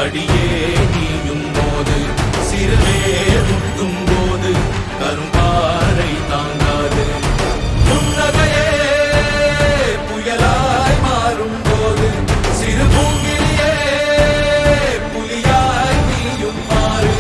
அடியே நீயும் போது சிறுவே முட்டும் போது கரும்பாறை தாங்காது புன்னகையே புயலாய் மாறும் போது சிறு பூங்கிலியே புலியாய் நீயும் மாறு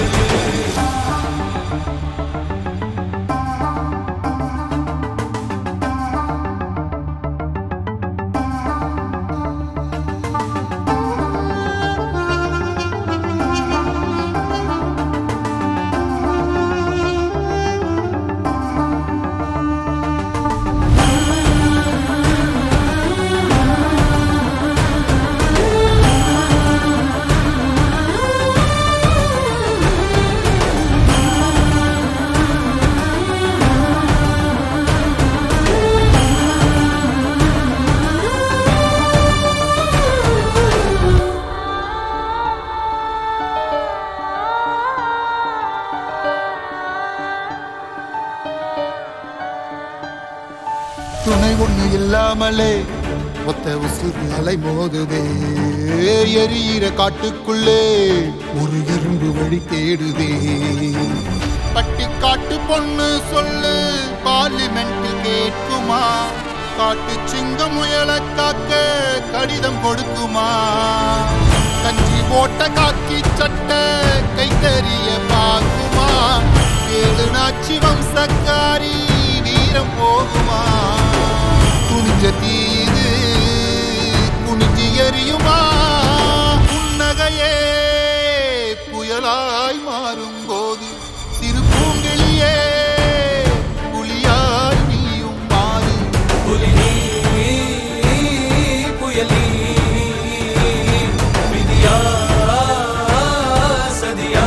துணை ஒண்ணு இல்லாமலே ஒத்த உசுறு அலை மோதுதே எரியிற காட்டுக்குள்ளே ஒரு எறும்பு வழி தேடுதே பட்டி காட்டு பொண்ணு சொல்லு பார்லிமெண்ட் கேட்குமா காட்டு சிங்க முயல காக்க கடிதம் கொடுக்குமா கஞ்சி போட்ட காக்கி சட்ட கைத்தறிய பார்க்குமா ஏழு நாச்சி வம்சக்காரி வீரம் போகுமா துணிஞ்ச தீது குனிஞ்சு எரியுமா புன்னகையே புயலாய் மாறும் போது சிறு பூங்கிளியே புலியாய் நீயும் மாறு புலி நீ, புயல் நீ, விதியா, சதியா.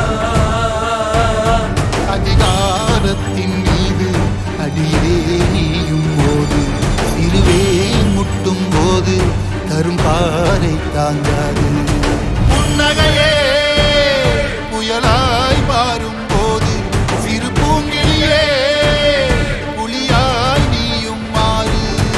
அதிகாரத்தின் மீது அடியே நீயும் போது சிறுவே முட்டும் போது கரும்பாறை தாங்காது புன்னகையே புயலாய் மாறும் போது சிறு பூங்கிளியே புலியாய் நீயும் மாறு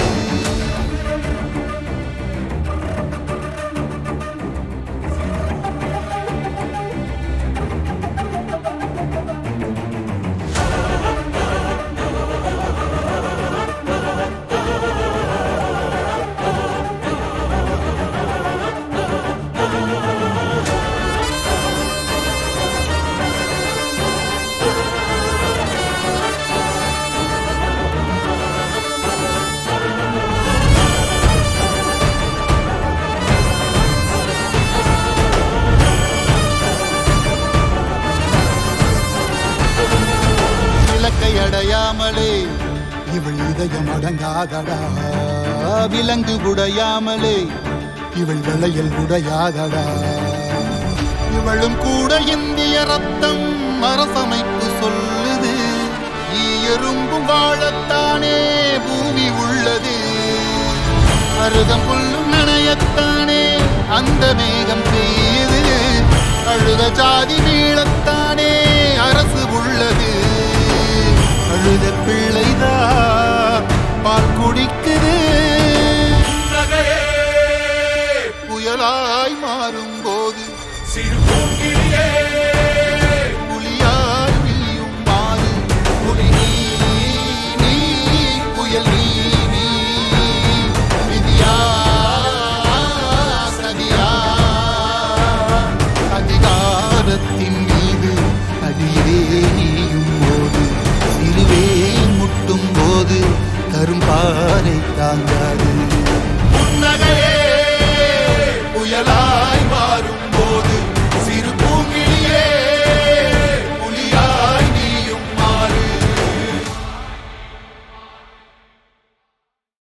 இலக்கை அடையாமலே இவள் இதயம் அடங்காதடா விலங்கு உடையாமலே இவள் விளையல் உடையாதடா இவளும் கூட இந்திய ரத்தம் அரசமைப்பு சொல்லுது ஈ எறும்பும் வாழத்தானே பூமி உள்ளது அருதம் புல்லும் நனையத்தானே அந்த மேகம் பெய்யுது அழுத ஜாதி மீளத்தானே அரசு உள்ளது அழுத பிள்ளைதான் பால் குடிக்குது புன்னகையே, புயலாய் மாறும் போது சிறு